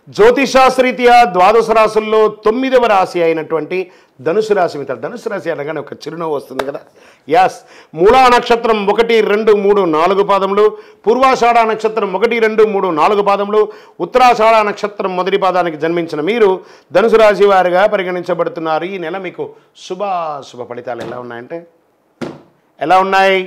జ్యోతిషాస్త్రీత్యా ద్వాదశ రాశుల్లో తొమ్మిదవ రాశి అయినటువంటి ధనుసు రాశి మిత్రులు ధనుసు రాశి అనగానే ఒక చిరునవ్వు వస్తుంది కదా యాస్ మూలా నక్షత్రం ఒకటి రెండు మూడు నాలుగు పాదములు పూర్వాషాఢ నక్షత్రం ఒకటి రెండు మూడు నాలుగు పాదములు ఉత్తరాషాఢ నక్షత్రం మొదటి పాదానికి జన్మించిన మీరు ధనుసు రాశి వారిగా పరిగణించబడుతున్నారు ఈ నెల మీకు శుభ శుభ ఫలితాలు ఎలా ఉన్నాయంటే ఎలా ఉన్నాయి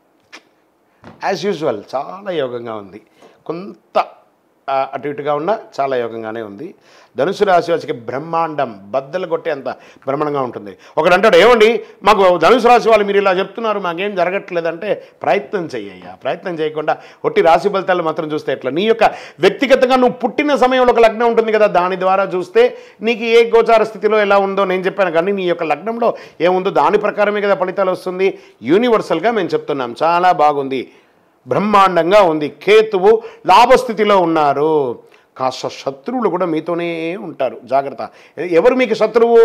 యాజ్ యూజువల్ చాలా యోగంగా ఉంది కొంత ఆ, అటు ఇటుగా ఉన్నా చాలా యోగంగానే ఉంది ధనుసు రాశి వారికి బ్రహ్మాండం బద్దలు కొట్టేంత బ్రహ్మాండంగా ఉంటుంది ఒకడు అంటాడు ఏమండి మాకు ధనుసు రాశి వాళ్ళు మీరు ఇలా చెప్తున్నారు మాకేం జరగట్లేదంటే ప్రయత్నం చెయ్యయ్యా ప్రయత్నం చేయకుండా ఒట్టి రాశి ఫలితాలు మాత్రం చూస్తే ఎట్లా నీ యొక్క వ్యక్తిగతంగా నువ్వు పుట్టిన సమయంలో ఒక లగ్నం ఉంటుంది కదా దాని ద్వారా చూస్తే నీకు ఏ గోచార స్థితిలో ఎలా ఉందో నేను చెప్పాను కానీ నీ యొక్క లగ్నంలో ఏముందో దాని ప్రకారమే కదా ఫలితాలు వస్తుంది యూనివర్సల్గా మేము చెప్తున్నాం చాలా బాగుంది బ్రహ్మాండంగా ఉంది కేతువు లాభస్థితిలో ఉన్నారు కాస్త శత్రువులు కూడా మీతోనే ఉంటారు జాగ్రత్త ఎవరు మీకు శత్రువు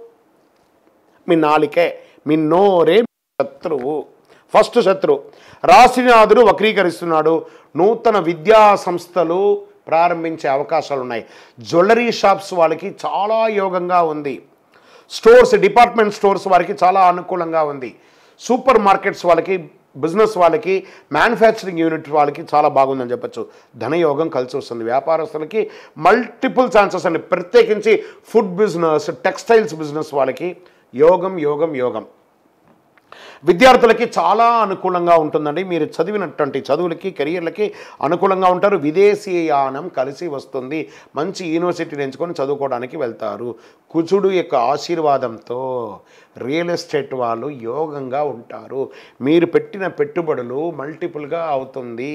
మీ నాలికే మీ నోరే శత్రువు ఫస్ట్ శత్రు రాశినాథుడు వక్రీకరిస్తున్నాడు నూతన విద్యా సంస్థలు ప్రారంభించే అవకాశాలు ఉన్నాయి జ్యువెలరీ షాప్స్ వాళ్ళకి చాలా యోగంగా ఉంది స్టోర్స్ డిపార్ట్మెంట్ స్టోర్స్ వారికి చాలా అనుకూలంగా ఉంది సూపర్ మార్కెట్స్ వాళ్ళకి బిజినెస్ వాళ్ళకి మ్యానుఫ్యాక్చరింగ్ యూనిట్ వాళ్ళకి చాలా బాగుందని చెప్పొచ్చు ధనయోగం కలిసి వస్తుంది వ్యాపారస్తులకి మల్టిపుల్ ఛాన్సెస్ అండి ప్రత్యేకించి ఫుడ్ బిజినెస్ టెక్స్టైల్స్ బిజినెస్ వాళ్ళకి యోగం యోగం యోగం విద్యార్థులకి చాలా అనుకూలంగా ఉంటుందండి మీరు చదివినటువంటి చదువులకి కెరియర్లకి అనుకూలంగా ఉంటారు విదేశీయానం కలిసి వస్తుంది మంచి యూనివర్సిటీని ఎంచుకొని చదువుకోవడానికి వెళ్తారు కుజుడు యొక్క ఆశీర్వాదంతో రియల్ ఎస్టేట్ వాళ్ళు యోగంగా ఉంటారు మీరు పెట్టిన పెట్టుబడులు మల్టిపుల్గా అవుతుంది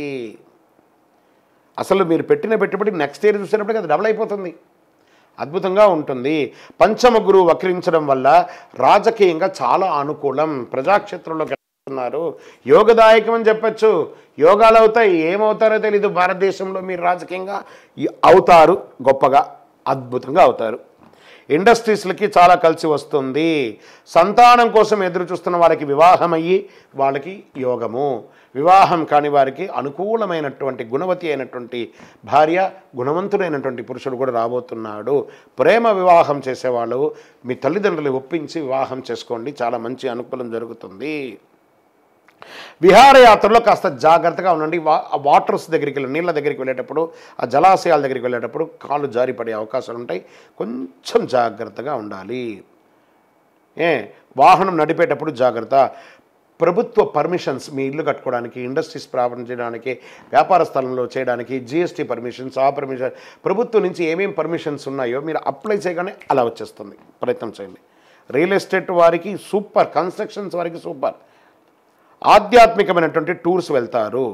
అసలు మీరు పెట్టిన పెట్టుబడి నెక్స్ట్ ఇయర్ చూసేటప్పటికి అది డబుల్ అయిపోతుంది అద్భుతంగా ఉంటుంది పంచమ గురువు వక్రించడం వల్ల రాజకీయంగా చాలా అనుకూలం ప్రజాక్షేత్రంలోకి వెళ్తున్నారు యోగదాయకం అని చెప్పచ్చు యోగాలు అవుతాయి ఏమవుతారో తెలీదు భారతదేశంలో మీరు రాజకీయంగా ఈ- అవుతారు గొప్పగా అద్భుతంగా అవుతారు ఇండస్ట్రీస్లకి చాలా కలిసి వస్తుంది సంతానం కోసం ఎదురు చూస్తున్న వారికి వివాహం అయ్యి వాళ్ళకి యోగము వివాహం కాని వారికి అనుకూలమైనటువంటి గుణవతి అయినటువంటి భార్య గుణవంతుడైనటువంటి పురుషుడు కూడా రాబోతున్నాడు ప్రేమ వివాహం చేసేవాళ్ళు మీ తల్లిదండ్రులు ఒప్పించి వివాహం చేసుకోండి చాలా మంచి అనుకూలం జరుగుతుంది విహారయాత్రలో కాస్త జాగ్రత్తగా ఉండండి వా ఆ వాటర్స్ దగ్గరికి వెళ్ళి నీళ్ళ దగ్గరికి వెళ్ళేటప్పుడు ఆ జలాశయాల దగ్గరికి వెళ్ళేటప్పుడు కాళ్ళు జారి పడే అవకాశాలు ఉంటాయి కొంచెం జాగ్రత్తగా ఉండాలి ఏ వాహనం నడిపేటప్పుడు జాగ్రత్త ప్రభుత్వ పర్మిషన్స్ మీ ఇల్లు కట్టుకోవడానికి ఇండస్ట్రీస్ ప్రారంభించడానికి వ్యాపార స్థలంలో చేయడానికి జిఎస్టీ పర్మిషన్స్ ఆ పర్మిషన్ ప్రభుత్వం నుంచి ఏమేం పర్మిషన్స్ ఉన్నాయో మీరు అప్లై చేయగానే అలా వచ్చేస్తుంది ప్రయత్నం చేయండి రియల్ ఎస్టేట్ వారికి సూపర్ కన్స్ట్రక్షన్స్ వారికి సూపర్ ఆధ్యాత్మికమైనటువంటి టూర్స్ వెళ్తారు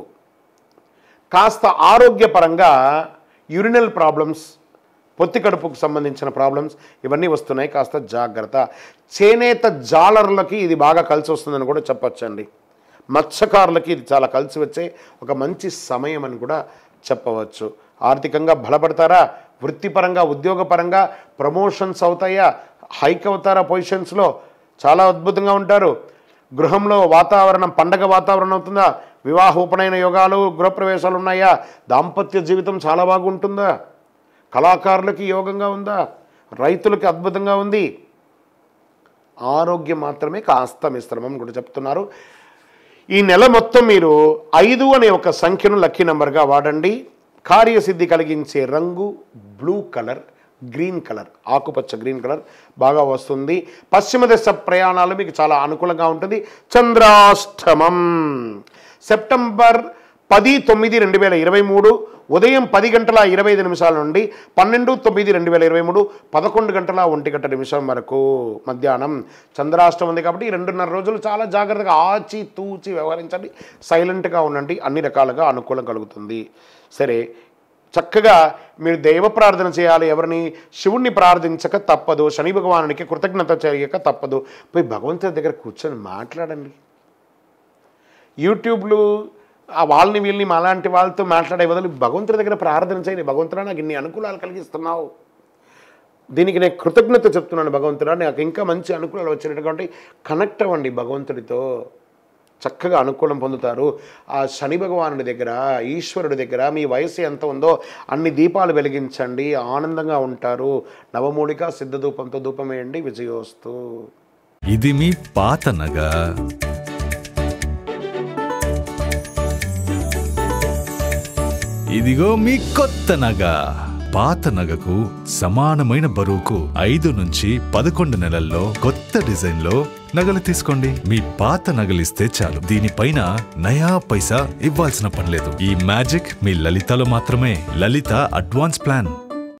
కాస్త ఆరోగ్యపరంగా యూరినల్ ప్రాబ్లమ్స్ పొత్తి కడుపుకు సంబంధించిన ప్రాబ్లమ్స్ ఇవన్నీ వస్తున్నాయి కాస్త జాగ్రత్త చేనేత జాలర్లకి ఇది బాగా కలిసి వస్తుందని కూడా చెప్పొచ్చండి మత్స్యకారులకి ఇది చాలా కలిసి వచ్చే ఒక మంచి సమయం అని కూడా చెప్పవచ్చు ఆర్థికంగా బలపడతారా వృత్తిపరంగా ఉద్యోగపరంగా ప్రమోషన్స్ అవుతాయా హైక్ అవుతారా పొజిషన్స్లో చాలా అద్భుతంగా ఉంటారు గృహంలో వాతావరణం పండగ వాతావరణం అవుతుందా వివాహ ఉపనయన యోగాలు గృహప్రవేశాలు ఉన్నాయా దాంపత్య జీవితం చాలా బాగుంటుందా కళాకారులకి యోగంగా ఉందా రైతులకి అద్భుతంగా ఉంది ఆరోగ్యం మాత్రమే కాస్త మిశ్రమం కూడా చెప్తున్నారు ఈ నెల మొత్తం మీరు ఐదు అనే ఒక సంఖ్యను లక్కీ నెంబర్గా వాడండి కార్యసిద్ధి కలిగించే రంగు బ్లూ కలర్ గ్రీన్ కలర్ ఆకుపచ్చ గ్రీన్ కలర్ బాగా వస్తుంది పశ్చిమ దశ ప్రయాణాలు మీకు చాలా అనుకూలంగా ఉంటుంది చంద్రాష్టమం సెప్టెంబర్ పది తొమ్మిది రెండు వేల ఇరవై మూడు ఉదయం పది గంటల ఇరవై ఐదు నిమిషాల నుండి పన్నెండు తొమ్మిది రెండు వేల ఇరవై మూడు పదకొండు గంటల ఒంటి గంట నిమిషం వరకు మధ్యాహ్నం చంద్రాష్టం ఉంది కాబట్టి ఈ రెండున్నర రోజులు చాలా జాగ్రత్తగా ఆచి తూచి వ్యవహరించండి సైలెంట్గా ఉండండి అన్ని రకాలుగా అనుకూలం కలుగుతుంది సరే చక్కగా మీరు దైవ ప్రార్థన చేయాలి ఎవరిని శివుణ్ణి ప్రార్థించక తప్పదు శని భగవానునికి కృతజ్ఞత చేయక తప్పదు పోయి భగవంతుడి దగ్గర కూర్చొని మాట్లాడండి యూట్యూబ్లు ఆ వాళ్ళని వీళ్ళని అలాంటి వాళ్ళతో మాట్లాడే బదులు భగవంతుడి దగ్గర ప్రార్థన చేయండి భగవంతుడా నాకు ఇన్ని అనుకూలాలు కలిగిస్తున్నావు దీనికి నేను కృతజ్ఞత చెప్తున్నాను భగవంతుడా నాకు ఇంకా మంచి అనుకూలాలు వచ్చినటువంటి కనెక్ట్ అవ్వండి భగవంతుడితో చక్కగా అనుకూలం పొందుతారు ఆ శని భగవానుడి దగ్గర ఈశ్వరుడి దగ్గర మీ వయసు ఎంత ఉందో అన్ని దీపాలు వెలిగించండి ఆనందంగా ఉంటారు నవమూలిక సిద్ధ ధూపంతో ధూపం వేయండి విజయోస్తు ఇది మీ పాత నగ ఇదిగో మీ కొత్త నగ పాత నగకు సమానమైన బరువుకు ఐదు నుంచి పదకొండు నెలల్లో కొత్త డిజైన్ లో నగలు తీసుకోండి మీ పాత నగలిస్తే చాలు దీనిపైన నయా పైసా ఇవ్వాల్సిన పనిలేదు ఈ మ్యాజిక్ మీ లలితలో మాత్రమే లలిత అడ్వాన్స్ ప్లాన్